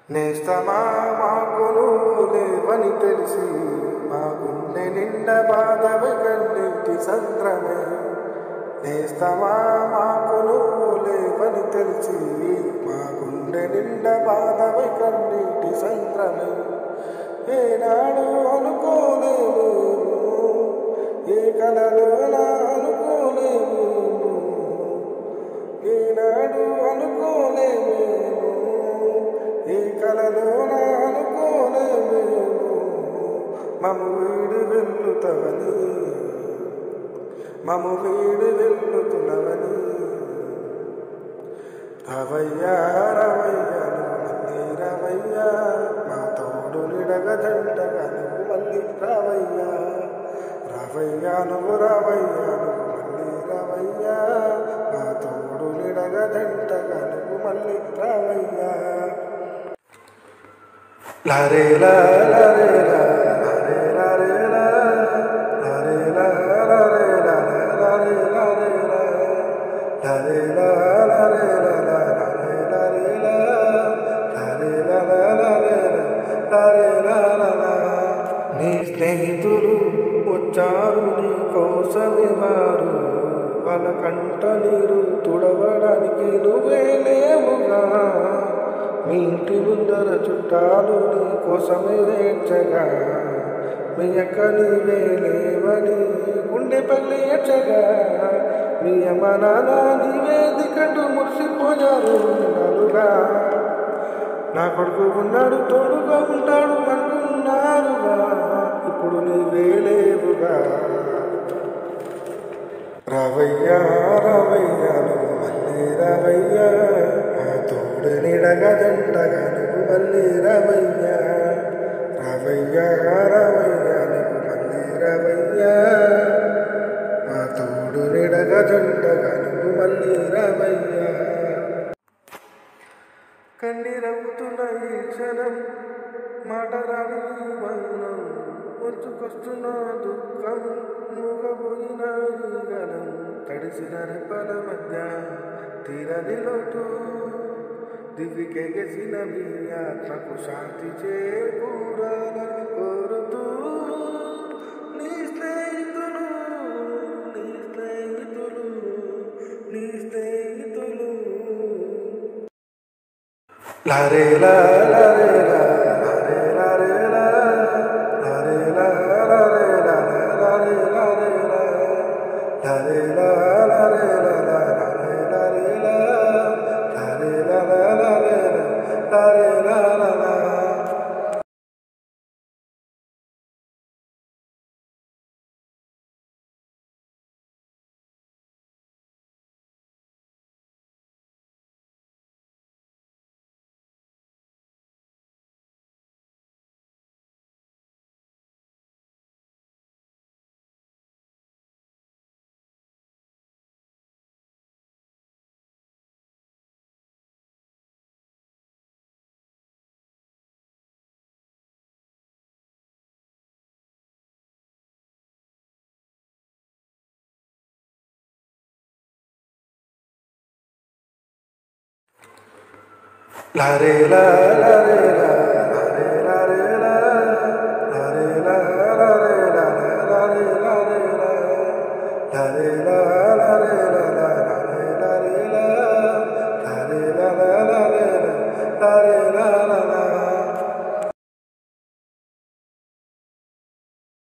నేస్తమా మాకును లేవని తెలిసి మా గుండె నిండా బాధవి కన్నీటి సంద్రమే నేస్తమా మాకును లేవని తెలిసి మా గుండె నిండా బాధవి కన్నీటి సంద్రమే ఏనాడు అనుకోలేము ఏ కలలోనా అనుకోలేము ఏనాడు అనుకోలేము ఏ కలలోనా అనుకోలేము మము వీడి వెళ్ళుతవని మము వీడి వెళ్ళుతున్నవని రవయ్యా రవయ్యా మళ్ళీ రవయ్యా మా తోడు నిడగ జంటగా నువ్వు మళ్ళీ రావయ్యా రావయ్యా నువ్వు రావయ్యా నువ్వు మళ్ళీ రావయ్యా మా తోడు నిడగ జంటగా నువ్వు మళ్ళీ రావయ్యా లారే లా లారే లా లారే లారే లా లారే లా లారే లా లారే లారే లా లారే లా లారే లా లారే లారే లా లారే లా లారే లా లారే లా లా నీ స్నేహితులు వచ్చారు నీ కోసమే వారు వాళ్ళ కంట నీరు తుడవడానికి నువ్వే లేవుగా మీ ఇంటి ముందర చుట్టాలు నీ కోసమే వేచగా మీ అక్క నీవే లేవని గుండె పల్లి ఏడ్చగా మీ అమ్మ నాన్న నీవే దిక్కట్టు మురిసిపోయారు నలుగా నా కొడుకు ఉన్నాడు తోడుగా ఉంటాడు అనుకున్నారుగా ఇప్పుడు నీవే లేవుగా రావయ్యా రావయ్యా నువ్వు మళ్ళీ రావయ్యా ఆ తోడు నిడగా జంటగా నువ్వు మళ్ళీ రావయ్యా రావయ్యా రావయ్యా నువ్వు మళ్ళీ రావయ్యా మా తోడు నిడగా జంటగా నువ్వు మళ్ళీ రావయ్యా కండి రవ్వుతున్న ఈ క్షణం మాట రాని ఈ మౌనం వచ్చుకొస్తున్న దుఃఖం మూగబోయిన ఈ గలం తడిసిన రెప్పల మధ్య తీరని లోటు దివికెగసిన మీ ఆత్మకు శాంతి చేకూరాలని కోరుతూ నీ స్నేహితులు నీ స్నేహితులు నీ స్నేహితులు లారే లా లారే లా లారే లారే లా లారే లా లారే లా లారే లారే లా లారే లా లారే లా లారే లారే లా లారే లా లారే లా లారే లా లా లా లారే లా లారే లా లారే లారే లా లారే లా లారే లా లారే లారే లా లారే లా లారే లా లారే లారే లా లారే లా లారే లా లారే లా లా లా